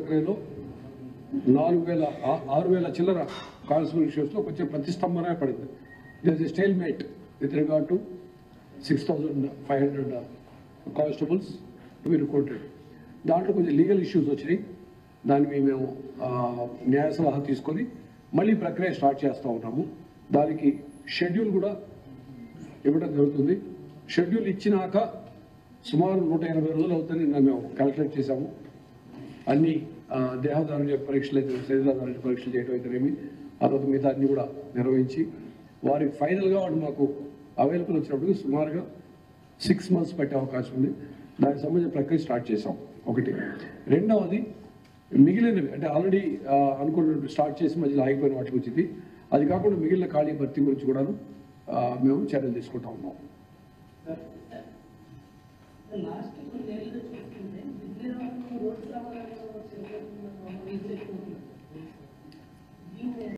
ప్రక్రియలో నాలుగు వేల ఆ- ఆరు వేల చిల్లర కానిస్టేబుల్ ఇష్యూస్లో కొంచెం ప్రతిష్టంభనే పడింది this is stalemate with regard to six thousand five hundred constables to be recruited దాంట్లో కొంచెం లీగల్ ఇష్యూస్ వచ్చినాయి దాన్ని మేము ఆ, న్యాయ సలహా తీసుకొని మళ్ళీ ప్రక్రియ స్టార్ట్ చేస్తూ ఉన్నాము దానికి షెడ్యూల్ కూడా ఇవ్వడం జరుగుతుంది షెడ్యూల్ ఇచ్చినాక సుమారు నూట ఎనభై రోజులు అవుతుంది నిన్న మేము క్యాల్కులేట్ చేశాము అన్ని ఆ, దేహదారుణ్య పరీక్షలు అయితే శరీరదారుణ్య పరీక్షలు చేయడం అయితేనేమి ఆ తర్వాత మిగతా అన్ని కూడా నిర్వహించి వారికి ఫైనల్గా వాడు మాకు అవైలబుల్ వచ్చినప్పుడు సుమారుగా సిక్స్ మంత్స్ పట్టే అవకాశం ఉంది దానికి సంబంధించిన ప్రక్రియ స్టార్ట్ చేసాం ఒకటి రెండవది మిగిలినవి అంటే ఆల్రెడీ అనుకున్న స్టార్ట్ చేసి మధ్యలో ఆగిపోయిన వాటి గురించి అది కాకుండా మిగిలిన ఖాళీ భర్తీ గురించి కూడాను ఆ, మేము చర్యలు తీసుకుంటా ఉన్నాం లాస్ట్ కొన్ని ఏళ్ళలో చూస్తుంటే దిల్లీలో రోడ్డు రవాణా